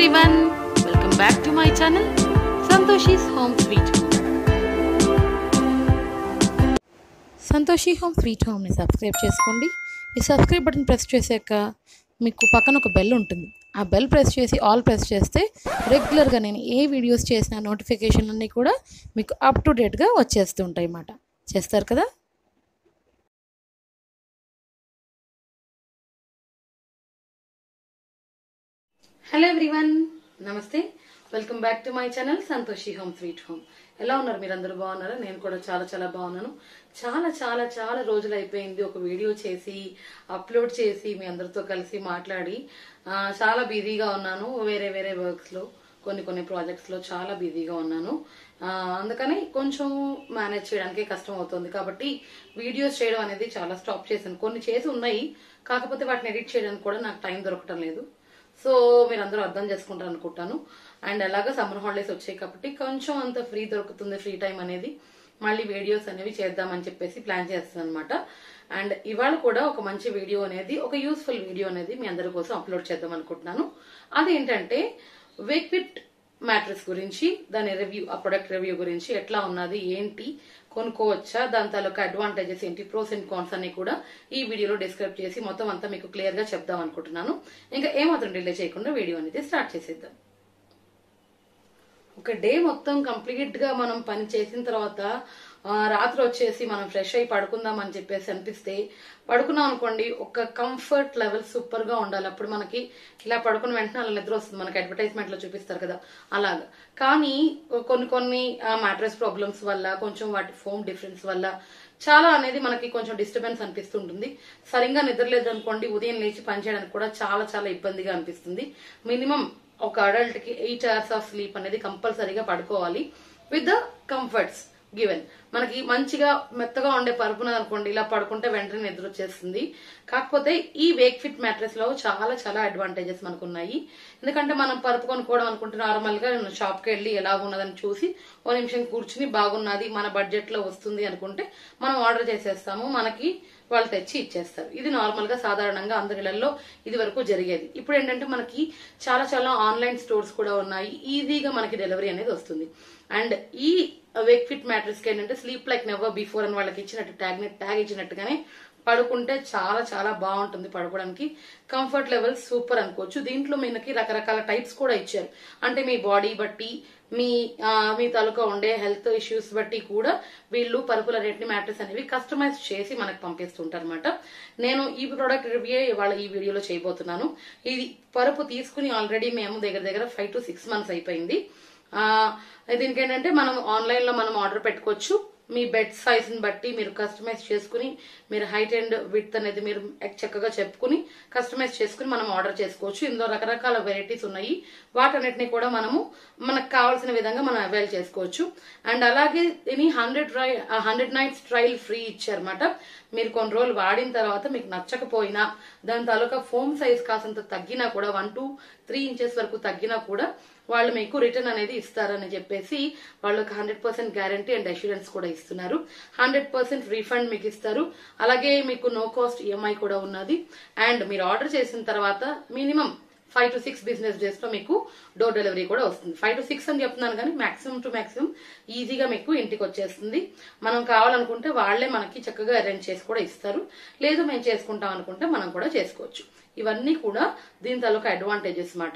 everyone welcome back to my channel Santoshi's home sweet Santoshi home sweet హోమ్ని subscribe చేసుకోండి ఈ subscribe button press చేశాక మీకు పక్కన ఒక బెల్ ఉంటుంది ఆ బెల్ ప్రెస్ చేసి ఆల్ ప్రెస్ చేస్తే రెగ్యులర్గా నేను ఏ వీడియోస్ చేసిన నోటిఫికేషన్లన్నీ కూడా మీకు అప్ టు డేట్గా వచ్చేస్తూ ఉంటాయి అన్నమాట చేస్తారు కదా హలో ఎవ్రీవన్ నమస్తే welcome back to my channel Santoshi home sweet home ఎలా ఉన్నారు మీరందరూ బాగున్నారా నేను కూడా చాలా చాలా బాగున్నాను చాలా చాలా చాలా రోజులు అయిపోయింది ఒక వీడియో చేసి అప్లోడ్ చేసి మీ అందరితో కలిసి మాట్లాడి ఆ, చాలా బిజీగా ఉన్నాను వేరే వేరే వర్క్స్ లో కొన్ని కొన్ని ప్రాజెక్ట్స్ లో చాలా బిజీగా ఉన్నాను ఆ, అందుకని కొంచెం మేనేజ్ చేయడానికి కష్టం అవుతుంది కాబట్టి వీడియోస్ చేయడం అనేది చాలా స్టాప్ చేశాను కొన్ని చేసి ఉన్నాయి కాకపోతే వాటిని ఎడిట్ చేయడానికి కూడా నాకు టైం దొరకటం లేదు సో మీరు అందరూ అర్థం చేసుకుంటారు అనుకుంటాను అండ్ అలాగా సమ్మర్ హాలిడేస్ వచ్చాయి కాబట్టి కొంచెం అంత ఫ్రీ దొరుకుతుంది ఫ్రీ టైం అనేది మళ్ళీ వీడియోస్ అనేవి చేద్దామని చెప్పేసి ప్లాన్ చేస్తాను అనమాట అండ్ ఇవాళ కూడా ఒక మంచి వీడియో అనేది ఒక యూస్ఫుల్ వీడియో అనేది మీ అందరి కోసం అప్లోడ్ చేద్దాం అనుకుంటున్నాను అదేంటంటే వేక్విట్ మ్యాట్రెస్ గురించి దాని రివ్యూ ఆ ప్రొడక్ట్ రివ్యూ గురించి ఎట్లా ఉన్నది ఏంటి కొనుక్కోవచ్చా దాని తాలూకా అడ్వాంటేజెస్ ఏంటి ప్రోస్ అండ్ కాన్స్ అన్ని కూడా ఈ వీడియోలో డిస్క్రైబ్ చేసి మొత్తం అంతా మీకు క్లియర్ గా చెప్దాం అనుకుంటున్నాను ఇంకా ఏమాత్రం డిలే చేయకుండా వీడియో అనేది స్టార్ట్ చేసేద్దాం ఒక డే మొత్తం కంప్లీట్ గా మనం పని చేసిన తర్వాత ఆ, రాత్రి వచ్చేసి మనం ఫ్రెష్ అయి పడుకుందాం అని చెప్పేసి అనిపిస్తే పడుకున్నాం అనుకోండి ఒక కంఫర్ట్ లెవెల్ సూపర్ గా ఉండాలి అప్పుడు మనకి ఇలా పడుకున్న వెంటనే అలా నిద్ర వస్తుంది మనకి అడ్వర్టైజ్మెంట్ లో చూపిస్తారు కదా అలాగా కానీ కొన్ని కొన్ని మ్యాట్రెస్ ప్రాబ్లమ్స్ వల్ల కొంచెం వాటి ఫోమ్ డిఫరెన్స్ వల్ల చాలా అనేది మనకి కొంచెం డిస్టర్బెన్స్ అనిపిస్తుంటుంది సరిగ్గా నిద్రలేదు అనుకోండి ఉదయం లేచి పనిచేయడానికి కూడా చాలా చాలా ఇబ్బందిగా అనిపిస్తుంది మినిమం ఒక అడల్ట్ కి ఎయిట్ అవర్స్ ఆఫ్ స్లీప్ అనేది కంపల్సరీగా పడుకోవాలి విత్ ద కంఫర్ట్స్ గివెన్ మనకి మంచిగా మెత్తగా ఉండే పరుపునది అనుకోండి ఇలా పడుకుంటే వెంటనే నిద్ర వచ్చేస్తుంది కాకపోతే ఈ వేక్ ఫిట్ మ్యాట్రెస్ లో చాలా చాలా అడ్వాంటేజెస్ మనకు ఉన్నాయి ఎందుకంటే మనం పరుపు కొనుక్కోవడం అనుకుంటే నార్మల్ గా షాప్ కి వెళ్ళి ఎలా ఉన్నదని చూసి ఓ నిమిషం కూర్చుని బాగున్నది మన బడ్జెట్ లో వస్తుంది అనుకుంటే మనం ఆర్డర్ చేసేస్తాము మనకి వాళ్ళు తెచ్చి ఇచ్చేస్తారు ఇది నార్మల్ గా సాధారణంగా అందరిలలో ఇది వరకు జరిగేది ఇప్పుడు ఏంటంటే మనకి చాలా చాలా ఆన్లైన్ స్టోర్స్ కూడా ఉన్నాయి ఈజీగా మనకి డెలివరీ అనేది వస్తుంది అండ్ ఈ వేక్ ఫిట్ మ్యాట్రెస్ కి ఏంటంటే స్లీప్ లైక్ నెవర్ బిఫోర్ అని వాళ్ళకి ఇచ్చినట్టు ట్యాగ్ ట్యాగ్ ఇచ్చినట్టుగానే పడుకుంటే చాలా చాలా బాగుంటుంది పడుకోవడానికి కంఫర్ట్ లెవెల్ సూపర్ అనుకోవచ్చు దీంట్లో మనకి రకరకాల టైప్స్ కూడా ఇచ్చారు అంటే మీ బాడీ బట్టి మీ ఆ, మీ తాలూకా ఉండే హెల్త్ ఇష్యూస్ బట్టి కూడా వీళ్ళు పరుపుల రేట్ని మ్యాట్రెస్ అనేవి కస్టమైజ్ చేసి మనకు పంపిస్తుంటారు అనమాట నేను ఈ ప్రోడక్ట్ రివ్యూ ఇవాళ ఈ వీడియోలో చేయబోతున్నాను ఇది పరుపు తీసుకుని ఆల్రెడీ మేము దగ్గర దగ్గర ఫైవ్ టు సిక్స్ మంత్స్ అయిపోయింది ఆ, దీనికి ఏంటంటే మనం ఆన్లైన్ లో మనం ఆర్డర్ పెట్టుకోవచ్చు మీ బెడ్ సైజ్ ని బట్టి మీరు కస్టమైజ్ చేసుకుని మీరు హైట్ అండ్ విత్ అనేది మీరు చక్కగా చెప్పుకుని కస్టమైజ్ చేసుకుని మనం ఆర్డర్ చేసుకోవచ్చు ఇందులో రకరకాల వెరైటీస్ ఉన్నాయి వాటన్నిటిని కూడా మనము మనకు కావాల్సిన విధంగా మనం అవైల్ చేసుకోవచ్చు అండ్ అలాగే దీని hundred hundred nights trial free ఇచ్చారన్నమాట మీరు కొన్ని రోజులు వాడిన తర్వాత మీకు నచ్చకపోయినా దాని తాలూకా ఫోమ్ సైజ్ కాసంత తగ్గినా కూడా వన్ టు త్రీ ఇంచెస్ వరకు తగ్గినా కూడా వాళ్ళు మీకు రిటర్న్ అనేది ఇస్తారని చెప్పేసి వాళ్ళకి hundred percent guarantee and assurance కూడా ఇస్తున్నారు హండ్రెడ్ పర్సెంట్ రీఫండ్ మీకు ఇస్తారు అలాగే మీకు నో కాస్ట్ ఈఎంఐ కూడా ఉన్నది అండ్ మీరు ఆర్డర్ చేసిన తర్వాత minimum five to six business days లో మీకు డోర్ డెలివరీ కూడా వస్తుంది ఫైవ్ టు సిక్స్ అని చెప్తున్నాను కానీ మాక్సిమం టు మాక్సిమం ఈజీగా మీకు ఇంటికి వచ్చేస్తుంది మనం కావాలనుకుంటే వాళ్ళే మనకి చక్కగా అరేంజ్ చేసి కూడా ఇస్తారు లేదు మేము చేసుకుంటాం అనుకుంటే మనం కూడా చేసుకోవచ్చు ఇవన్నీ కూడా దీని తాలూకా అడ్వాంటేజెస్ మాట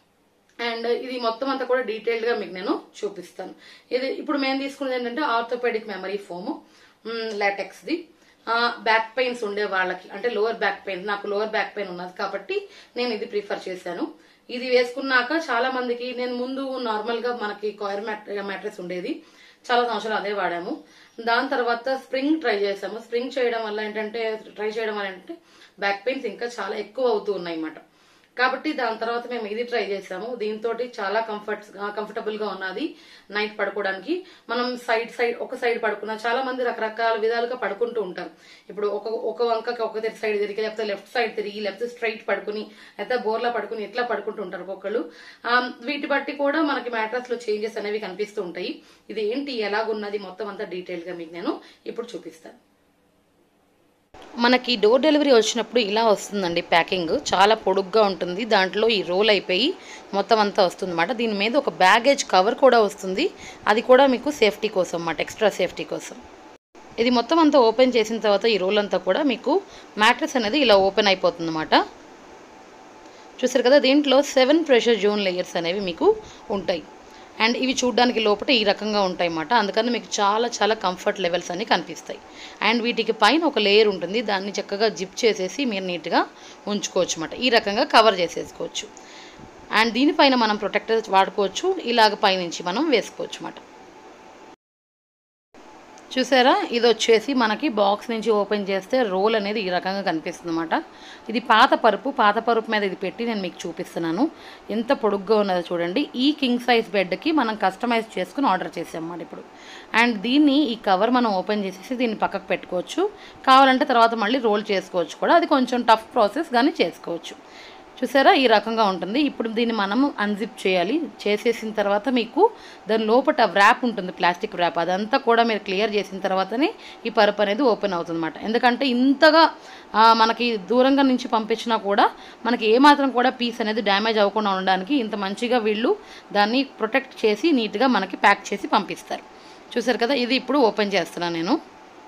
అండ్ ఇది మొత్తం అంతా కూడా డీటెయిల్డ్ గా మీకు నేను చూపిస్తాను ఇది ఇప్పుడు మేము తీసుకున్నది ఏంటంటే orthopaedic memory foam latex the back pains ఉండే వాళ్ళకి అంటే లోవర్ బ్యాక్ పెయిన్ నాకు లోవర్ బ్యాక్ పెయిన్ ఉన్నది కాబట్టి నేను ఇది ప్రిఫర్ చేశాను ఇది వేసుకున్నాక చాలా మందికి నేను ముందు నార్మల్ గా మనకి కాయర్ మ్యాట్రెస్ ఉండేది చాలా సంవత్సరాలు అదే వాడాము దాని తర్వాత స్ప్రింగ్ ట్రై చేసాము స్ప్రింగ్ చేయడం వల్ల ఏంటంటే ట్రై చేయడం వల్ల ఏంటంటే బ్యాక్ పెయిన్స్ ఇంకా చాలా ఎక్కువ అవుతూ ఉన్నాయి అన్నమాట కాబట్టి దాని తర్వాత మేము ఇది ట్రై చేసాము దీంతో చాలా కంఫర్ట్ కంఫర్టబుల్ గా ఉన్నది నైట్ పడుకోవడానికి మనం సైడ్ సైడ్ ఒక సైడ్ పడుకున్నా చాలా మంది రకరకాల విధాలుగా పడుకుంటూ ఉంటారు ఇప్పుడు ఒక ఒక వంకకి ఒక సైడ్ తిరిగి లేకపోతే లెఫ్ట్ సైడ్ తిరిగి లేకపోతే స్ట్రైట్ పడుకుని లేకపోతే బోర్లా పడుకుని ఇట్లా పడుకుంటూ ఉంటారు ఒక్కొక్కళ్ళు ఆ, వీటి బట్టి కూడా మనకి మ్యాట్రస్ లో చేంజెస్ అనేవి కనిపిస్తూ ఉంటాయి ఇది ఏంటి ఎలాగున్నది మొత్తం అంతా డీటెయిల్ గా మీకు నేను ఇప్పుడు చూపిస్తాను మనకి డోర్ డెలివరీ వచ్చినప్పుడు ఇలా వస్తుందండి ప్యాకింగ్ చాలా పొడుగ్గా ఉంటుంది దాంట్లో ఈ రోల్ అయిపోయి మొత్తం అంతా వస్తుంది అన్నమాట దీని మీద ఒక బ్యాగేజ్ కవర్ కూడా వస్తుంది అది కూడా మీకు సేఫ్టీ కోసం అన్నమాట ఎక్స్ట్రా సేఫ్టీ కోసం ఇది మొత్తం అంతా ఓపెన్ చేసిన తర్వాత ఈ రోల్ అంతా కూడా మీకు మ్యాట్రెస్ అనేది ఇలా ఓపెన్ అయిపోతుంది అన్నమాట చూసారు కదా దీంట్లో సెవెన్ ప్రెషర్ జోన్ లేయర్స్ అనేవి మీకు ఉంటాయి అండ్ ఇవి చూడడానికి లోపల ఈ రకంగా ఉంటాయి అన్నమాట అందుకని మీకు చాలా చాలా కంఫర్ట్ లెవెల్స్ అన్ని కనిపిస్తాయి అండ్ వీటికి పైన ఒక లేయర్ ఉంటుంది దాన్ని చక్కగా జిప్ చేసేసి మీరు నీట్గా ఉంచుకోవచ్చు అన్నమాట ఈ రకంగా కవర్ చేసేసుకోవచ్చు అండ్ దీనిపైన మనం ప్రొటెక్టర్ వాడుకోవచ్చు ఇలాగ పైనుంచి మనం వేసుకోవచ్చు అన్నమాట చూసారా ఇది వచ్చేసి మనకి బాక్స్ నుంచి ఓపెన్ చేస్తే రోల్ అనేది ఈ రకంగా కనిపిస్తుంది అనమాట ఇది పాత పరుపు పాత పరుపు మీద ఇది పెట్టి నేను మీకు చూపిస్తున్నాను ఎంత పొడుగ్గా ఉన్నదో చూడండి ఈ కింగ్ సైజ్ బెడ్కి మనం కస్టమైజ్ చేసుకుని ఆర్డర్ చేసామన్నమాట ఇప్పుడు అండ్ దీన్ని ఈ కవర్ మనం ఓపెన్ చేసేసి దీన్ని పక్కకు పెట్టుకోవచ్చు కావాలంటే తర్వాత మళ్ళీ రోల్ చేసుకోవచ్చు కూడా అది కొంచెం టఫ్ ప్రాసెస్ కానీ చేసుకోవచ్చు చూసారా ఈ రకంగా ఉంటుంది ఇప్పుడు దీన్ని మనము అన్జిప్ చేయాలి చేసేసిన తర్వాత మీకు దాని లోపల వ్రాప్ ఉంటుంది ప్లాస్టిక్ వ్రాప్ అదంతా కూడా మీరు క్లియర్ చేసిన తర్వాతనే ఈ పరుపు అనేది ఓపెన్ అవుతుంది అనమాట ఎందుకంటే ఇంతగా ఆ, మనకి దూరంగా నుంచి పంపించినా కూడా మనకి ఏమాత్రం కూడా పీస్ అనేది డ్యామేజ్ అవ్వకుండా ఉండడానికి ఇంత మంచిగా వీళ్ళు దాన్ని ప్రొటెక్ట్ చేసి నీట్గా మనకి ప్యాక్ చేసి పంపిస్తారు చూసారు కదా ఇది ఇప్పుడు ఓపెన్ చేస్తున్నాను నేను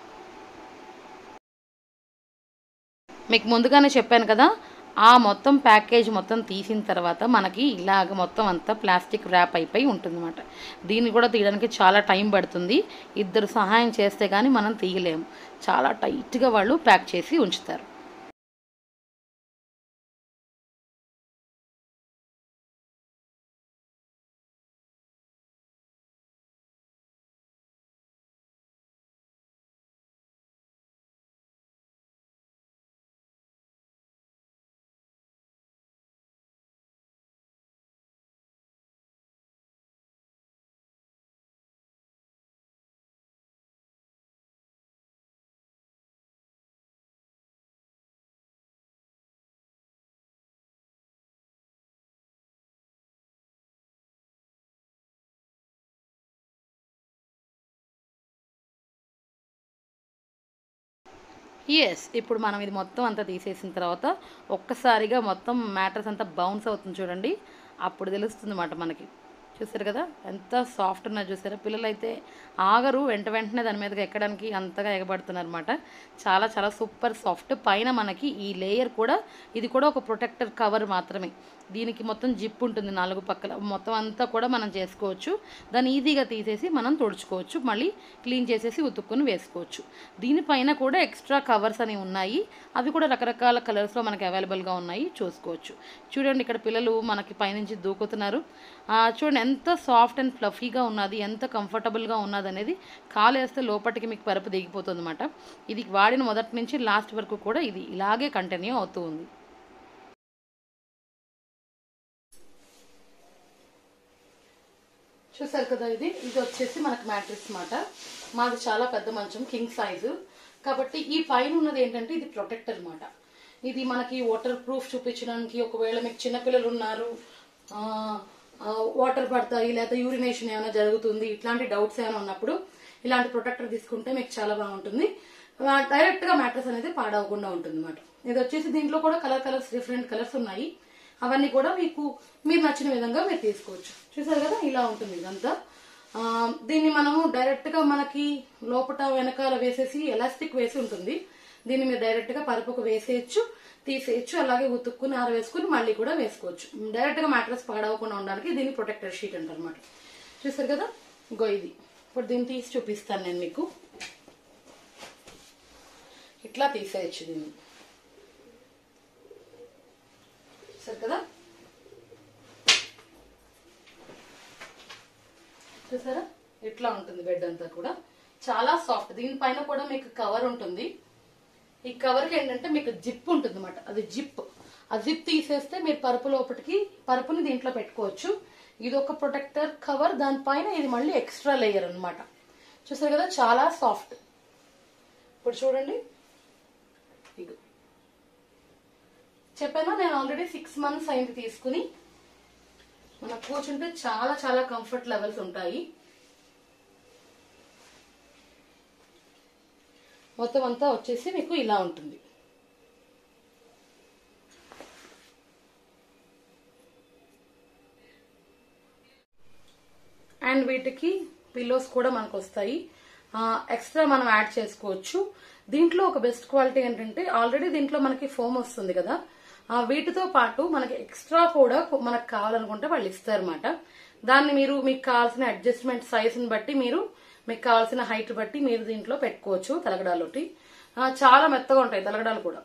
మీకు ముందుగానే చెప్పాను కదా ఆ మొత్తం ప్యాకేజ్ మొత్తం తీసిన తర్వాత మనకి ఇలాగ మొత్తం అంతా ప్లాస్టిక్ ర్యాప్ అయిపోయి ఉంటుందన్నమాట దీన్ని కూడా తీయడానికి చాలా టైం పడుతుంది ఇద్దరు సహాయం చేస్తే కానీ మనం తీయలేము చాలా టైట్గా వాళ్ళు ప్యాక్ చేసి ఉంచుతారు ఎస్ ఇప్పుడు మనం ఇది మొత్తం అంతా తీసేసిన తర్వాత ఒక్కసారిగా మొత్తం మ్యాటర్స్ అంతా బౌన్స్ అవుతుంది చూడండి అప్పుడు తెలుస్తుంది అన్నమాట మనకి చూసారు కదా ఎంత సాఫ్ట్ ఉన్నది చూసారా పిల్లలు అయితే ఆగరు వెంట వెంటనే దాని మీదకి ఎక్కడానికి అంతగా ఎగబడుతున్నారు అనమాట చాలా చాలా సూపర్ సాఫ్ట్ పైన మనకి ఈ లేయర్ కూడా ఇది కూడా ఒక ప్రొటెక్టర్ కవర్ మాత్రమే దీనికి మొత్తం జిప్ ఉంటుంది నాలుగు పక్కల మొత్తం అంతా కూడా మనం చేసుకోవచ్చు దాన్ని ఈజీగా తీసేసి మనం తుడుచుకోవచ్చు మళ్ళీ క్లీన్ చేసేసి ఉతుక్కుని వేసుకోవచ్చు దీనిపైన కూడా ఎక్స్ట్రా కవర్స్ అనేవి ఉన్నాయి అవి కూడా రకరకాల కలర్స్లో మనకి అవైలబుల్గా ఉన్నాయి చూసుకోవచ్చు చూడండి ఇక్కడ పిల్లలు మనకి పైనుంచి దూకుతున్నారు ఆ, చూడండి ఎంత సాఫ్ట్ అండ్ ఫ్లఫీగా ఉన్నది ఎంత కంఫర్టబుల్గా ఉన్నది అనేది కాలు వేస్తే లోపలికి మీకు పరుపు దిగిపోతుంది అనమాట ఇది వాడిన మొదటి నుంచి లాస్ట్ వరకు కూడా ఇది ఇలాగే కంటిన్యూ అవుతూ ఉంది చూసారు కదా ఇది ఇది వచ్చేసి మనకు మ్యాట్రిక్స్ మాట మాది చాలా పెద్ద మంచం కింగ్ సైజు కాబట్టి ఈ పైన ఉన్నది ఏంటంటే ఇది ప్రొటెక్టర్ మాట ఇది మనకి వాటర్ ప్రూఫ్ చూపించడానికి ఒకవేళ మీకు చిన్నపిల్లలు ఉన్నారు వాటర్ పడతాయి లేదా యూరినేషన్ ఏమైనా జరుగుతుంది ఇట్లాంటి డౌట్స్ ఏమైనా ఉన్నప్పుడు ఇలాంటి ప్రొటెక్టర్ తీసుకుంటే మీకు చాలా బాగుంటుంది డైరెక్ట్ గా మ్యాట్రస్ అనేది పాడవకుండా ఉంటుంది అనమాట ఇది వచ్చేసి దీంట్లో కూడా కలర్ కలర్స్ డిఫరెంట్ కలర్స్ ఉన్నాయి అవన్నీ కూడా మీకు మీరు నచ్చిన విధంగా మీరు తీసుకోవచ్చు చూసారు కదా ఇలా ఉంటుంది ఇదంతా ఆ, దీన్ని మనము డైరెక్ట్ గా మనకి లోపట వెనకాల వేసేసి ఎలాస్టిక్ వేసి ఉంటుంది దీన్ని మీరు డైరెక్ట్ గా పరుపుకు వేసేయచ్చు తీసేయచ్చు అలాగే ఉతుక్కుని ఆరవేసుకుని మళ్ళీ కూడా వేసుకోవచ్చు డైరెక్ట్ గా మ్యాట్రస్ పాడవకుండా ఉండడానికి దీన్ని ప్రొటెక్టర్ షీట్ అంటారు అనమాట చూసారు కదా ఇంకో ఇది ఇప్పుడు దీన్ని తీసి చూపిస్తాను నేను మీకు ఇట్లా తీసేయచ్చు దీన్ని సరే కదా చూసారా ఇట్లా ఉంటుంది బెడ్ అంతా కూడా చాలా సాఫ్ట్ దీనిపైన కూడా మీకు కవర్ ఉంటుంది ఈ కవర్కి ఏంటంటే మీకు జిప్ ఉంటుంది అనమాట అది జిప్ ఆ జిప్ తీసేస్తే మీరు పరుపు లోపలికి పరుపుని దీంట్లో పెట్టుకోవచ్చు ఇది ఒక ప్రొటెక్టర్ కవర్ దానిపైన ఇది మళ్ళీ ఎక్స్ట్రా లేయర్ అన్నమాట చూసారు కదా చాలా సాఫ్ట్ ఇప్పుడు చూడండి ఇగో చెప్పానా నేను ఆల్రెడీ సిక్స్ మంత్స్ అయింది తీసుకుని మనం కూర్చుంటే చాలా చాలా కంఫర్ట్ లెవెల్స్ ఉంటాయి మొత్తం అంతా వచ్చేసి మీకు ఇలా ఉంటుంది అండ్ వీటికి పిల్లోస్ కూడా మనకు వస్తాయి ఎక్స్ట్రా మనం యాడ్ చేసుకోవచ్చు దీంట్లో ఒక బెస్ట్ క్వాలిటీ ఏంటంటే ఆల్రెడీ దీంట్లో మనకి ఫోమ్ వస్తుంది కదా ఆ, వీటితో పాటు మనకి ఎక్స్ట్రా కూడా కొ- మనకు కావాలనుకుంటే వాళ్ళు ఇస్తారన్నమాట దాన్ని మీరు మీకు కావాల్సిన అడ్జస్ట్మెంట్ సైజుని బట్టి మీరు మీకు కావాల్సిన హైట్ బట్టి మీరు దీంట్లో పెట్టుకోవచ్చు తలగడాలోటి ఆ, చాలా మెత్తగా ఉంటాయి తలగడాలు కూడా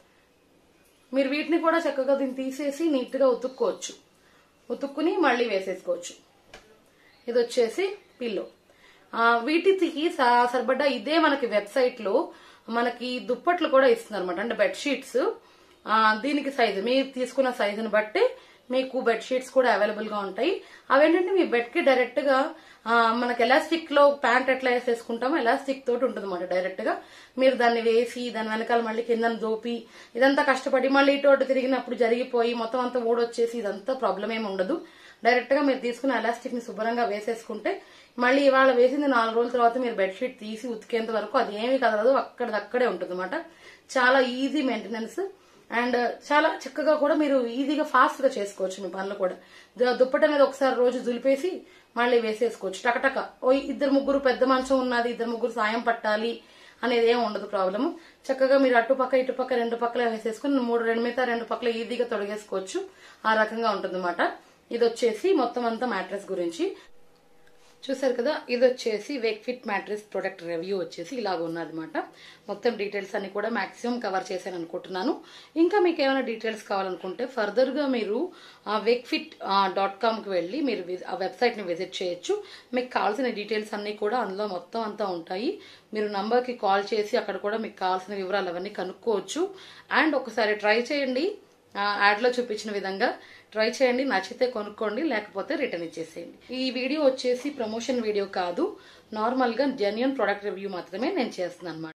మీరు వీటిని కూడా చక్కగా దీన్ని తీసేసి నీట్ గా ఉతుక్కోవచ్చు ఉతుక్కుని మళ్ళీ వేసేసుకోవచ్చు ఇది వచ్చేసి పిల్లో ఆ, వీటికి స- సరిపడ్డ ఇదే మనకి వెబ్సైట్ లో మనకి దుప్పట్లు కూడా ఇస్తున్నారు అనమాట అంటే బెడ్షీట్స్ దీనికి సైజు మీరు తీసుకున్న సైజుని బట్టి మీకు బెడ్షీట్స్ కూడా అవైలబుల్ గా ఉంటాయి అవేంటంటే మీ బెడ్ కి డైరెక్ట్ గా ఆ, మనకి ఎలాస్టిక్ లో ప్యాంట్ ఎట్లా వేసేసుకుంటామో ఎలాస్టిక్ తోటి ఉంటుంది అనమాట డైరెక్ట్ గా మీరు దాన్ని వేసి దాని వెనకాల మళ్ళీ కింద దోపి ఇదంతా కష్టపడి మళ్ళీ ఇటు అటు తిరిగినప్పుడు జరిగిపోయి మొత్తం అంతా ఊడొచ్చేసి ఇదంతా ప్రాబ్లం ఏమి ఉండదు డైరెక్ట్ గా మీరు తీసుకున్న ఎలాస్టిక్ ని శుభ్రంగా వేసేసుకుంటే మళ్ళీ ఇవాళ వేసింది నాలుగు రోజుల తర్వాత మీరు బెడ్షీట్ తీసి ఉతికేంత వరకు అది ఏమీ కదలదు అక్కడిదక్కడే ఉంటుంది చాలా ఈజీ మెయింటెనెన్స్ అండ్ చాలా చక్కగా కూడా మీరు ఈజీగా ఫాస్ట్ గా చేసుకోవచ్చు మీ పనులు కూడా ద- దుప్పటి అనేది ఒకసారి రోజు దులిపేసి మళ్ళీ వేసేసుకోవచ్చు టకటక ఓ ఇద్దరు ముగ్గురు పెద్ద మంచం ఉన్నది ఇద్దరు ముగ్గురు సాయం పట్టాలి అనేది ఏం ఉండదు ప్రాబ్లమ్ చక్కగా మీరు అటుపక్క ఇటుపక్క రెండు పక్కల వేసేసుకుని మూడు రెండు మిగతా రెండు పక్కల ఈజీగా తొడిగేసుకోవచ్చు ఆ రకంగా ఉంటుంది ఇది వచ్చేసి మొత్తం అంతా మ్యాట్రెస్ గురించి చూసారు కదా ఇది వచ్చేసి Wakefit mattress product review వచ్చేసి ఇలాగ ఉన్నదన్నమాట మొత్తం డీటెయిల్స్ అన్ని కూడా మాక్సిమం కవర్ చేశాను అనుకుంటున్నాను ఇంకా మీకు ఏమైనా డీటెయిల్స్ కావాలనుకుంటే ఫర్దర్ గా మీరు వేక్ ఫిట్ డాట్ కామ్ కి వెళ్ళి మీరు వి- ఆ వెబ్సైట్ ని విజిట్ చేయొచ్చు మీకు కావాల్సిన డీటెయిల్స్ అన్ని కూడా అందులో మొత్తం అంతా ఉంటాయి మీరు నంబర్ కి కాల్ చేసి అక్కడ కూడా మీకు కావాల్సిన వివరాలు అవన్నీ కనుక్కోవచ్చు అండ్ ఒకసారి ట్రై చేయండి యాడ్ లో చూపించిన విధంగా ట్రై చేయండి నచ్చితే కొనుక్కోండి లేకపోతే రిటర్న్ ఇచ్చేసేయండి ఈ వీడియో వచ్చేసి ప్రమోషన్ వీడియో కాదు నార్మల్ గా జెన్యున్ ప్రొడక్ట్ రివ్యూ మాత్రమే నేను చేస్తున్నాను అనమాట